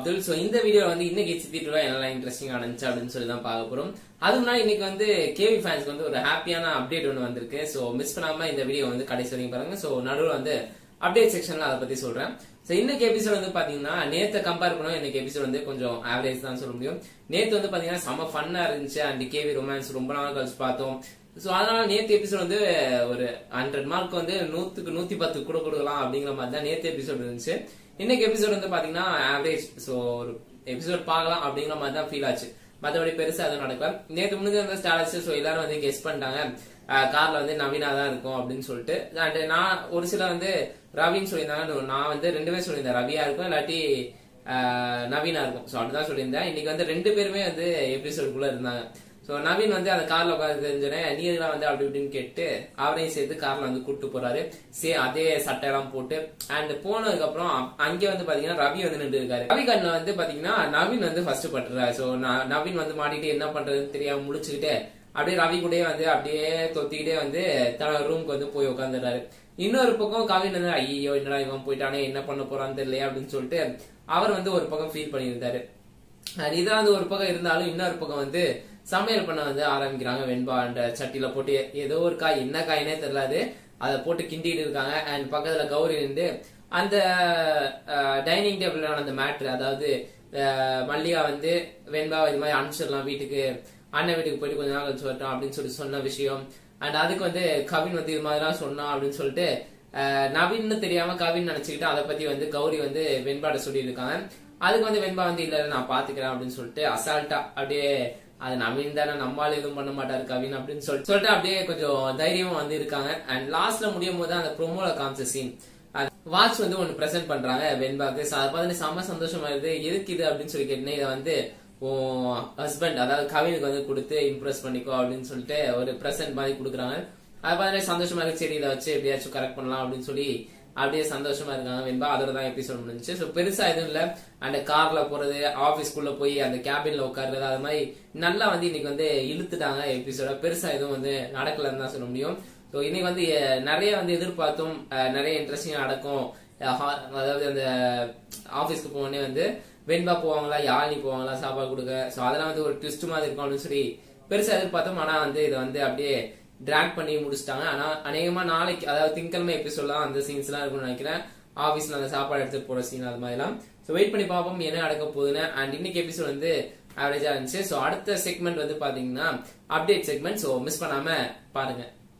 Abdul so இந்த video வந்து இன்னைக்கு சித்தி டூல என்னெல்லாம் இன்ட்ரெஸ்டிங்கா இருந்துச்சு அப்படின்னு சொல்லி தான் பார்க்க போறோம் அதுக்கு முன்னாடி இன்னைக்கு வந்து கேவி ஃபேன்ஸ்க்கு வந்து ஒரு ஹாப்பியான அப்டேட் ஒன்று வந்திருக்கு சோ மிஸ் பண்ணாம இந்த வீடியோ வந்து கடைசி வரைக்கும் பாருங்க சோ நடுவில் வந்து அப்டேட் செக்ஷன்ல அதை பத்தி சொல்றேன் சோ இன்னைக்கு எபிசோட் வந்து பாத்தீங்கன்னா நேத்த கம்பேர் பண்ணோம் இன்னைக்கு எபிசோட் வந்து கொஞ்சம் ஆவரேஜ் தான் சொல்ல முடியும் நேத்து வந்து பாத்தீங்கன்னா செம ஃபன்னா இருந்துச்சு அண்ட் கேவி ரொமான்ஸ் ரொம்ப நாள் கழிச்சு பார்த்தோம் சோ அதனால நேத்து எபிசோட் வந்து ஒரு ஹண்ட்ரட் மார்க் வந்து நூத்துக்கு நூத்தி பத்து கூட கொடுக்கலாம் அப்படிங்கிற மாதிரி தான் நேத்து எபிசோட் இருந்துச்சு இன்னைக்கு எபிசோட் வந்து பாத்தீங்கன்னா ஆவரேஜ் சோ ஒரு எபிசோட் பார்க்கலாம் அப்படிங்கிற மாதிரி தான் ஃபீல் ஆச்சு மற்றபடி பெருசா எதுவும் நடக்கல நேத்து முடிஞ்ச அந்த ஸ்டார்ஸ் ஸோ எல்லாரும் வந்து கெஸ் பண்ணிட்டாங்க கார்ல வந்து நவீனா தான் இருக்கும் அப்படின்னு சொல்லிட்டு அண்ட் நான் ஒரு சில வந்து ரவின்னு சொல்லியிருந்தாங்க நான் வந்து ரெண்டு பேரும் சொல்லியிருந்தேன் ரவியா இருக்கும் இல்லாட்டி ஆஹ், நவீனா இருக்கும் ஸோ அப்படிதான் சொல்லியிருந்தேன் இன்னைக்கு வந்து ரெண்டு பேருமே வந்து எபிசோடுக்குள்ள இருந்தாங்க ஸோ நவீன் வந்து அந்த கார்ல உட்காந்து தெரிஞ்சோடனே நீ இதெல்லாம் வந்து அப்படி இப்படின்னு கேட்டு அவரையும் சேர்த்து கார்ல வந்து கூட்டு போறாரு சே அதே சட்டை எல்லாம் போட்டு அண்ட் போனதுக்கு அப்புறம் அ- அங்க வந்து பாத்தீங்கன்னா ரவி வந்து நின்று இருக்காரு ரவி கண்ணுல வந்து பாத்தீங்கன்னா நவீன் வந்து ஃபர்ஸ்ட் பட்டுறாரு ஸோ நவீன் வந்து மாட்டிட்டு என்ன பண்றதுன்னு தெரியாம முழிச்சுக்கிட்டு அப்படியே ரவி கூடயே வந்து அப்படியே தொத்திக்கிட்டே வந்து தன்னோட ரூமுக்கு வந்து போய் உட்காந்துடுறாரு இன்னொரு பக்கம் கவின் வந்து ஐயோ என்னடா இவன் போயிட்டானே என்ன பண்ண போறான்னு தெரியலையே அப்படின்னு சொல்லிட்டு அவர் வந்து ஒரு பக்கம் ஃபீல் பண்ணியிருந்தாரு அது இதான் வந்து ஒரு பக்கம் இருந்தாலும் இன்னொரு பக்கம் வந்து சமையல் பண்ண வந்து ஆரம்பிக்கிறாங்க வெண்பா அந்த சட்டியில போட்டு ஏதோ ஒரு காய் என்ன காயினே தெரியலாது அதை போட்டு கிண்டிட்டு இருக்காங்க அண்ட் பக்கத்துல கௌரி நின்று அந்த டைனிங் டேபிள் அந்த மேட்ரு அதாவது அஹ், மல்லிகா வந்து வெண்பா இது மாதிரி அனுப்பிச்சிடலாம் வீட்டுக்கு அண்ணன் வீட்டுக்கு போயிட்டு கொஞ்ச நாள் கழிச்சு வரட்டும் அப்படின்னு சொல்லி சொன்ன விஷயம் அண்ட் அதுக்கு வந்து கவின் வந்து இது மாதிரிலாம் சொன்னா அப்படின்னு சொல்லிட்டு அஹ், நவீன்னு தெரியாம கவின் நினைச்சுக்கிட்டு அதை பத்தி வந்து கௌரி வந்து வெண்பாட சொல்லியிருக்காங்க அதுக்கு வந்து வெண்பா வந்து இல்ல நான் பாத்துக்கிறேன் அப்படின்னு சொல்லிட்டு அசால்ட்டா அப்படியே அது நவீன் தானே நம்மளால எதுவும் பண்ண மாட்டாரு கவின் அப்படின்னு சொல்லிட்டு சொல்லிட்டு அப்படியே கொஞ்சம் தைரியமா வந்து இருக்காங்க அண்ட் லாஸ்ட்ல முடியும் போது அந்த ப்ரோமோல காமிச்ச சீன் வாட்ச் வந்து ஒன்னு பிரசன்ட் பண்றாங்க வெண்பாக்கு So அதை பார்த்து செம்ம சந்தோஷமா இருக்கு எதுக்கு இது அப்படின்னு சொல்லி கேட்டேன் இதை வந்து உன் ஹஸ்பண்ட் அதாவது கவினுக்கு வந்து கொடுத்து இம்ப்ரெஸ் பண்ணிக்கோ அப்படின்னு சொல்லிட்டு ஒரு பிரசன்ட் மாதிரி கொடுக்குறாங்க அதை பார்த்து சந்தோஷமா இருக்கு சரி இதை வச்சு எப்படியாச்சும் கரெக்ட் பண்ணலாம் அப்படின்னு சொல்லி அப்படியே சந்தோஷமா இருக்காங்க வெண்பா அதோட தான் எபிசோட் முடிஞ்சுச்சு ஸோ பெருசா எதுவும் இல்ல அந்த கார்ல போறது ஆபீஸ்க்குள்ள போய் அந்த கேபின்ல உட்கார்றது அது மாதிரி நல்லா வந்து இன்னைக்கு வந்து இழுத்துட்டாங்க எபிசோட பெருசா எதுவும் வந்து நடக்கலன்னு தான் சொல்ல முடியும் ஸோ இன்னைக்கு வந்து அஹ், நிறைய வந்து எதிர்பார்த்தோம் அஹ், நிறைய இன்ட்ரெஸ்டிங்கா நடக்கும் அஹ், ஹா- அதாவது அந்த ஆபீஸ்க்கு போனே வந்து வெண்பா போவாங்களா யாழினி போவாங்களா சாப்பாடு கொடுக்க ஸோ அதெல்லாம் வந்து ஒரு ட்விஸ்ட் மாதிரி இருக்கும் அப்படின்னு சொல்லி பெருசா எதிர்பார்த்தோம் ஆனா வந்து இதை வந்து அப்படியே டிராக் பண்ணி முடிச்சிட்டாங்க ஆனா அநேகமா நாளைக்கு அதாவது திங்கக்கிழமை எபிசோட்லாம் அந்த சீன்ஸ் எல்லாம் இருக்கும்னு நினைக்கிறேன் ஆபீஸ்ல அந்த சாப்பாடு எடுத்து போற சீன் அது மாதிரிலாம் ஸோ வெயிட் பண்ணி பார்ப்போம் என்ன நடக்க போகுதுன்னு அண்ட் இன்னைக்கு எபிசோட் வந்து ஆவரேஜா இருந்துச்சு ஸோ அடுத்த செக்மெண்ட் வந்து பாத்தீங்கன்னா அப்டேட் செக்மெண்ட் ஸோ மிஸ் பண்ணாம பாருங்க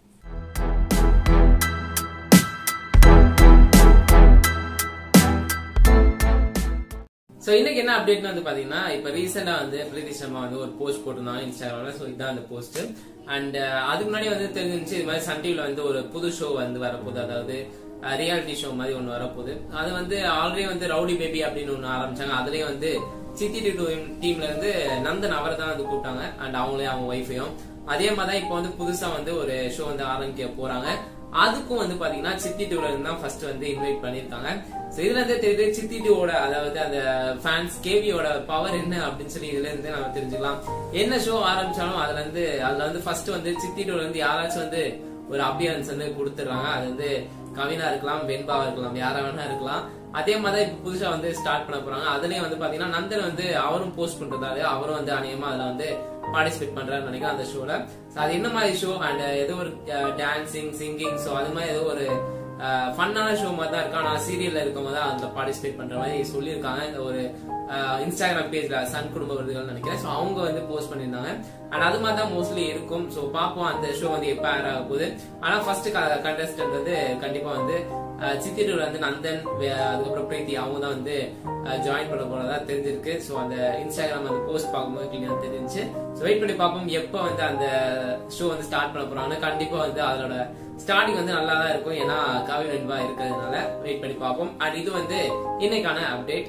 சோ இன்னைக்கு என்ன அப்டேட்னு வந்து பாத்தீங்கன்னா இப்ப ரீசெண்டா வந்து பிரீத்தி சர்மா வந்து ஒரு போஸ்ட் போட்டிருந்தாங்க இன்ஸ்டாகிராம்ல சோ இதான் அந்த போஸ்ட் அண்ட் அதுக்கு முன்னாடி வந்து தெரிஞ்சிருந்துச்சு இது மாதிரி சன் டிவில வந்து ஒரு புது ஷோ வந்து வரப்போகுது அதாவது ரியாலிட்டி ஷோ மாதிரி ஒன்னு வரப்போகுது அது வந்து ஆல்ரெடி வந்து ரவுடி பேபி அப்படின்னு ஒன்னு ஆரம்பிச்சாங்க அதுலயே வந்து சித்தி டீம்ல இருந்து நந்தன் அவரை தான் வந்து கூப்பிட்டாங்க அண்ட் அவங்களே அவங்க ஒய்ஃபையும் அதே மாதிரி தான் இப்போ வந்து புதுசா வந்து ஒரு ஷோ வந்து ஆரம்பிக்க போறாங்க அதுக்கும் வந்து பாத்தீங்கன்னா சித்தி டூல இருந்து தான் ஃபர்ஸ்ட் வந்து இன்வைட் பண்ணிருக்காங்க So இதுல இருந்து தெரியுது சித்தி டூவோட அதாவது அந்த ஃபேன்ஸ் கேவியோட பவர் என்ன அப்படின்னு சொல்லி இதுல இருந்து நம்ம தெரிஞ்சுக்கலாம் என்ன ஷோ ஆரம்பிச்சாலும் அதுல இருந்து அதுல வந்து ஃபர்ஸ்ட் வந்து சித்தி டூல இருந்து யாராச்சும் வந்து ஒரு அப்பியரன்ஸ் வந்து கொடுத்துடுறாங்க அது வந்து கவினா இருக்கலாம் வெண்பாவா இருக்கலாம் யாரா வேணா இருக்கலாம் அதே மாதிரி தான் இப்ப புதுசா வந்து ஸ்டார்ட் பண்ண போறாங்க அதுலயும் வந்து பாத்தீங்கன்னா நந்தன் வந்து அவரும் போஸ்ட் பண்றதால அவரும் வந்து அநேகமா அதுல வந்து பார்ட்டிசிபேட் பண்றாருன்னு நினைக்கிறேன் அந்த ஷோல So அது என்ன மாதிரி ஷோ அண்ட் ஏதோ ஒரு டான்சிங் சிங்கிங் ஸோ அது மாதிரி ஏதோ ஒரு ஃபன்னான ஷோ மாதிரி தான் இருக்கு ஆனா சீரியல்ல இருக்கவங்க தான் அதுல பார்ட்டிசிபேட் பண்ற மாதிரி சொல்லியிருக்காங்க இந்த ஒரு இன்ஸ்டாகிராம் பேஜ்ல சன் குடும்ப விருதுகள் நினைக்கிறேன் ஸோ அவங்க வந்து போஸ்ட் பண்ணியிருந்தாங்க அண்ட் அது மாதிரி தான் மோஸ்ட்லி இருக்கும் ஸோ பார்ப்போம் அந்த ஷோ வந்து எப்போ ஏர் ஆக போகுது ஆனா ஃபர்ஸ்ட் கண்டஸ்டன்ட் வந்து கண்டிப்பா வந்து அஹ், சித்திரூர் வந்து நந்தன் வே- அதுக்கப்புறம் பிரீத்தி அவங்க தான் வந்து ஜாயின் பண்ண போறதா தெரிஞ்சிருக்கு ஸோ அந்த இன்ஸ்டாகிராம் அந்த போஸ்ட் பார்க்கும்போது கிளியர் தெரிஞ்சு ஸோ வெயிட் பண்ணி பார்ப்போம் எப்போ வந்து அந்த ஷோ வந்து ஸ்டார்ட் பண்ண போறாங்கன்னு கண்டிப்பா வந்து அதோட ஸ்டார்டிங் வந்து நல்லா தான் இருக்கும் ஏன்னா காவி வெண்பா இருக்கிறதுனால வெயிட் பண்ணி பார்ப்போம் அண்ட் இது வந்து இன்னைக்கான அப்டேட்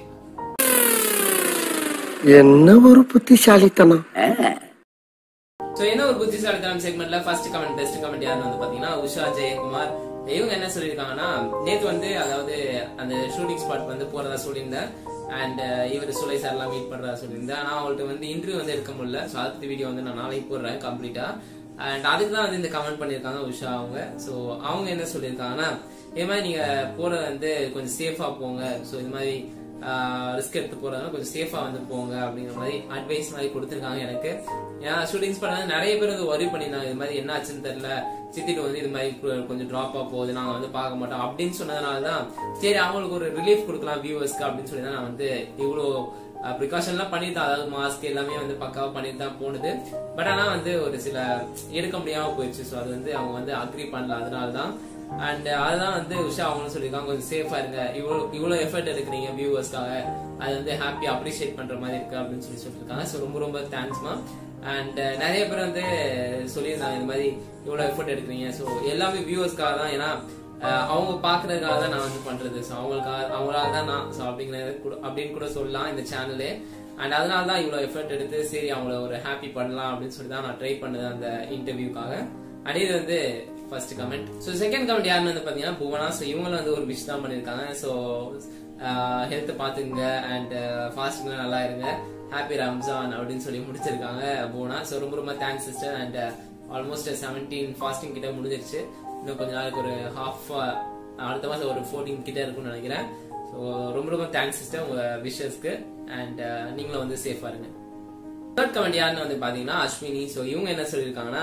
என்ன ஒரு புத்திசாலித்தனம் சோ என்ன ஒரு புத்திசாலித்தனம் செக்மெண்ட்ல ஃபர்ஸ்ட் கமெண்ட் பெஸ்ட் கமெண்ட் யாருன்னு வந்து பாத்தீங்கன்னா உஷா ஜெயக்குமார் இவங்க என்ன சொல்லியிருக்காங்கன்னா நேத்து வந்து அதாவது அந்த ஷூட்டிங் ஸ்பாட் வந்து போறதா சொல்லியிருந்தேன் அண்ட் இவர் சுலை சார் எல்லாம் மீட் பண்றதா சொல்லியிருந்தேன் ஆனா அவங்கள்ட்ட வந்து இன்டர்வியூ வந்து எடுக்க முடியல ஸோ அடுத்த வீடியோ வந்து நான் நாளைக்கு போடுறேன் கம்ப்ளீட்டா அண்ட் அதுக்கு தான் வந்து இந்த கமெண்ட் பண்ணியிருக்காங்க உஷா அவங்க ஸோ அவங்க என்ன சொல்லியிருக்காங்கன்னா இது மாதிரி நீங்க போறது வந்து கொஞ்சம் சேஃபா போங்க ஸோ இது மாதிரி ரிஸ்க் எடுத்து போறதுனால கொஞ்சம் சேஃபா வந்து போங்க அப்படிங்கிற மாதிரி அட்வைஸ் மாதிரி கொடுத்துருக்காங்க எனக்கு ஏன்னா ஷூட்டிங்ஸ் பண்ண நிறைய பேர் வந்து ஒரி பண்ணியிருந்தாங்க இது மாதிரி என்ன ஆச்சுன்னு தெரியல சித்திட்டு வந்து இது மாதிரி கு- கொஞ்சம் ட்ராப் ஆக போகுது நாங்க வந்து பார்க்க மாட்டோம் அப்படின்னு சொன்னதுனால தான் சரி அவங்களுக்கு ஒரு ரிலீஃப் கொடுக்கலாம் வியூவர்ஸ்க்கு அப்படின்னு சொல்லி தான் நான் வந்து இவ்வளோ ப்ரிகாஷன்லாம் பண்ணிட்டு தான் அதாவது மாஸ்க் எல்லாமே வந்து பக்காவா பண்ணிட்டு தான் போனது பட் ஆனா வந்து ஒரு சில எடுக்க முடியாம போயிடுச்சு ஸோ அது வந்து அவங்க வந்து அக்ரி பண்ணல அதனால தான் அண்ட் அதுதான் வந்து உஷா அவங்களும் சொல்லியிருக்காங்க கொஞ்சம் சேஃபா இருங்க இவ்வளவு இவ்வளவு எஃபர்ட் எடுக்கிறீங்க வியூவர்ஸ்க்காக அது வந்து ஹாப்பி அப்ரிஷியேட் பண்ற மாதிரி இருக்கு அப்படின்னு சொல்லி சொல்லியிருக்காங்க ஸோ ரொம்ப ரொம்ப தேங்க்ஸ்மா அண்ட் நிறைய பேர் வந்து சொல்லியிருந்தாங்க இந்த மாதிரி இவ்வளவு எஃபர்ட் எடுக்கிறீங்க ஸோ எல்லாமே வியூவர்ஸ்க்காக தான் ஏன்னா அஹ், அவங்க பாக்குறதுக்காக தான் நான் வந்து பண்றது ஸோ அவங்களுக்காக அவங்களால தான் நான் ஸோ அப்படிங்கிறது கூட- அப்படின்னு கூட சொல்லலாம் இந்த சேனலே அண்ட் அதனால தான் இவ்வளவு எஃபர்ட் எடுத்து சரி அவங்கள ஒரு ஹாப்பி பண்ணலாம் அப்படின்னு சொல்லி தான் நான் ட்ரை பண்ணது அந்த இன்டர்வியூக்காக அண்ட் இது வந்து first comment so second comment யாருன்னு வந்து பாத்தீங்கன்னா புவனா ஸோ இவங்களும் வந்து ஒரு விஷ் தான் பண்ணியிருக்காங்க ஸோ ஹெல்த் பாத்துங்க அண்ட் ஃபாஸ்டிங்ல நல்லா இருங்க ஹாப்பி ரம்ஜான் அப்படின்னு சொல்லி முடிச்சிருக்காங்க புவனா ஸோ ரொம்ப ரொம்ப thanks sister and almost seventeen fasting கிட்ட முடிஞ்சிருச்சு இன்னும் கொஞ்ச நாளுக்கு ஒரு ஹாஃப் அடுத்த மாசம் ஒரு ஃபோர்டீன் கிட்ட இருக்கும்னு நினைக்கிறேன் ஸோ ரொம்ப ரொம்ப தேங்க்ஸ் சிஸ்டர் உங்க விஷஸ்க்கு அண்ட் நீங்களும் வந்து சேஃபா இருங்க தேர்ட் கமெண்ட் யாருன்னு வந்து பாத்தீங்கன்னா அஸ்வினி சோ இவங்க என்ன சொல்லியிருக்காங்கன்னா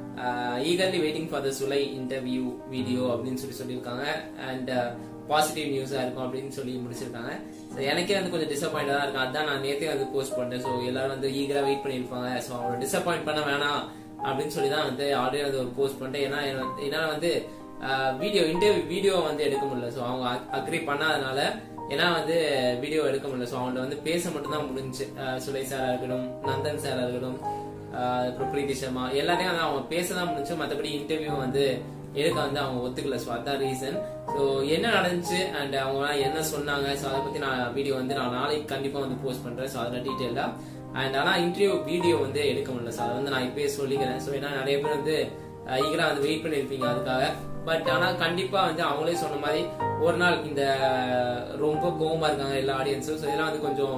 ஈகர்லி வெயிட்டிங் ஃபார் த சுலை இன்டர்வியூ வீடியோ அப்படின்னு சொல்லி சொல்லியிருக்காங்க அண்ட் பாசிட்டிவ் நியூஸா இருக்கும் அப்படின்னு சொல்லி முடிச்சிருக்காங்க So, எனக்கே வந்து கொஞ்சம் டிசப்பாயிண்டா தான் இருக்கும் அதான் நான் நேத்தே வந்து போஸ்ட் பண்ணேன் ஸோ எல்லாரும் வந்து ஈகரா வெயிட் பண்ணியிருப்பாங்க ஸோ அவங்கள டிசப்பாயிண்ட் பண்ண வேணாம் அப்படின்னு சொல்லி தான் வந்து ஆல்ரெடி வந்து ஒரு போஸ்ட் பண்ணிட்டேன் ஏன்னா எனக்கு- என்னால வந்து வீடியோ இன்டர்வியூ வீடியோ வந்து எடுக்க முடியல ஸோ அவங்க அக்ரி பண்ணாதனால ஏன்னா வந்து வீடியோ எடுக்க முடியல ஸோ அவங்கள்ட்ட வந்து பேச மட்டும் தான் முடிஞ்சு சுலை சாரா இருக்கட்டும் நந்தன் சாரா இருக்கட்டும் ஆஹ் அப்புறம் பிரீத்தி சர்மா எல்லாரையும் வந்து அவங்க பேச தான் முடிஞ்சு மற்றபடி இன்டர்வியூ வந்து எடுக்க வந்து அவங்க ஒத்துக்கல ஸோ அதான் ரீசன் ஸோ என்ன நடந்துச்சு அண்ட் அவங்க என்ன சொன்னாங்க ஸோ அதை பத்தி நான் வீடியோ வந்து நான் நாளைக்கு கண்டிப்பா வந்து போஸ்ட் பண்றேன் ஸோ அதில் டீட்டெயிலா அண்ட் ஆனா இன்டர்வியூ வீடியோ வந்து எடுக்க முடியல ஸோ அதை வந்து நான் இப்பயே சொல்லிக்கிறேன் ஸோ ஏன்னா நிறைய பேர் வந்து ஈகரா வந்து வெயிட் பண்ணிருப்பீங்க அதுக்காக பட் ஆனா கண்டிப்பா வந்து அவங்களே சொன்ன மாதிரி ஒரு நாள் இந்த ரொம்ப கோவமா இருக்காங்க எல்லா ஆடியன்ஸும் ஸோ இதெல்லாம் வந்து கொஞ்சம்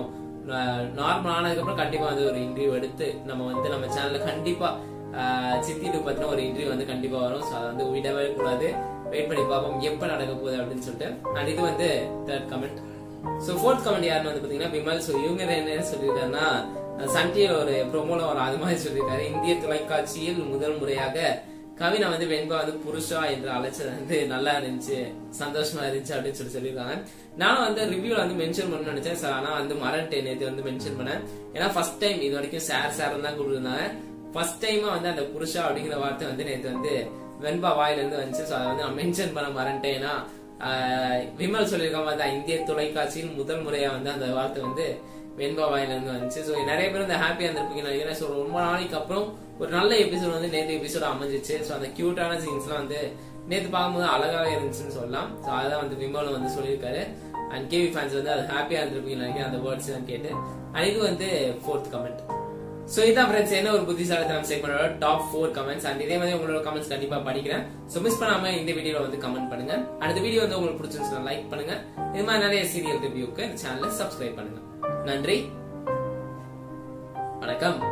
நார்மல் ஆனதுக்கப்புறம் கண்டிப்பா வந்து ஒரு இன்டர்வியூ எடுத்து நம்ம வந்து நம்ம சேனல்ல கண்டிப்பா ஆஹ், சித்தி டூ பத்தின ஒரு இன்டர்வியூ வந்து கண்டிப்பா வரும் ஸோ அதை வந்து விடவே கூடாது வெயிட் பண்ணி பார்ப்போம் எப்ப நடக்க போகுது அப்படின்னு சொல்லிட்டு அண்ட் இது வந்து third comment so fourth comment யாருன்னு வந்து பாத்தீங்கன்னா விமல் ஸோ இவங்க என்ன சொல்லியிருக்காருன்னா சன் டிவியில் ஒரு ப்ரோமோல ஒரு அது மாதிரி சொல்லியிருக்காரு இந்திய தொலைக்காட்சியில் முதல் முறையாக கவினா வந்து வெண்பா வந்து புருஷா என்று அழைச்சது வந்து நல்லா இருந்துச்சு சந்தோஷமா இருந்துச்சு அப்படின்னு சொல்லி சொல்லியிருக்காங்க நானும் வந்து ரிவ்யூல வந்து மென்ஷன் பண்ண நினைச்சேன் சார் ஆனா வந்து மரண்டே நேற்று வந்து மென்ஷன் பண்ணேன் ஏன்னா ஃபர்ஸ்ட் டைம் இது வரைக்கும் சார் சார் தான் கொடுத்துருந்தாங்க ஃபர்ஸ்ட் டைமா வந்து அந்த புருஷா அப்படிங்கிற வார்த்தை வந்து நேற்று வந்து வெண்பா வாயில இருந்து வந்துச்சு ஸோ அதை வந்து நான் மென்ஷன் பண்ண மறந்துட்டேன் ஏன்னா ஆஹ், விமல் சொல்லியிருக்க மாதிரி தான் இந்திய தொலைக்காட்சியில் முதல் முறையா வந்து அந்த வார்த்தை வந்து வெண்பா வாயில இருந்து வந்துச்சு ஸோ நிறைய பேர் வந்து ஹாப்பியா இருந்திருப்பீங்க நினைக்கிறேன் ஸோ ரொம்ப நாளைக்கு அப்புறம் ஒரு நல்ல எபிசோட் வந்து நேற்று எபிசோட் அமைஞ்சிச்சு ஸோ அந்த கியூட்டான சீன்ஸ்லாம் வந்து நேற்று பார்க்கும்போது அழகாவே இருந்துச்சுன்னு சொல்லலாம் ஸோ அதான் வந்து விமலும் வந்து சொல்லியிருக்காரு அண்ட் கேவி ஃபேன்ஸ் வந்து அது ஹாப்பியா இருந்திருப்பீங்க நினைக்கிறேன் அந்த வேர்ட்ஸ் எல்லாம் கேட்டு அண்ட் இது வந்து ஃபோர்த் கமெண்ட் சோ இதான் ஃப்ரெண்ட்ஸ் என்ன ஒரு புத்திசாலித்தனம் செக்மெண்டோட டாப் ஃபோர் கமெண்ட்ஸ் அண்ட் இதே மாதிரி உங்களோட கமெண்ட்ஸ் கண்டிப்பா படிக்கிறேன் சோ மிஸ் பண்ணாம இந்த வீடியோல வந்து கமெண்ட் பண்ணுங்க அடுத்த வீடியோ வந்து உங்களுக்கு பிடிச்சிருந்துச்சுன்னா லைக் பண்ணுங்க இது மாதிரி நிறைய சீரியல் ரிவ்யூக்கு சேனலை சப்ஸ்கிரைப் பண்ணுங்க நன்றி வணக்கம்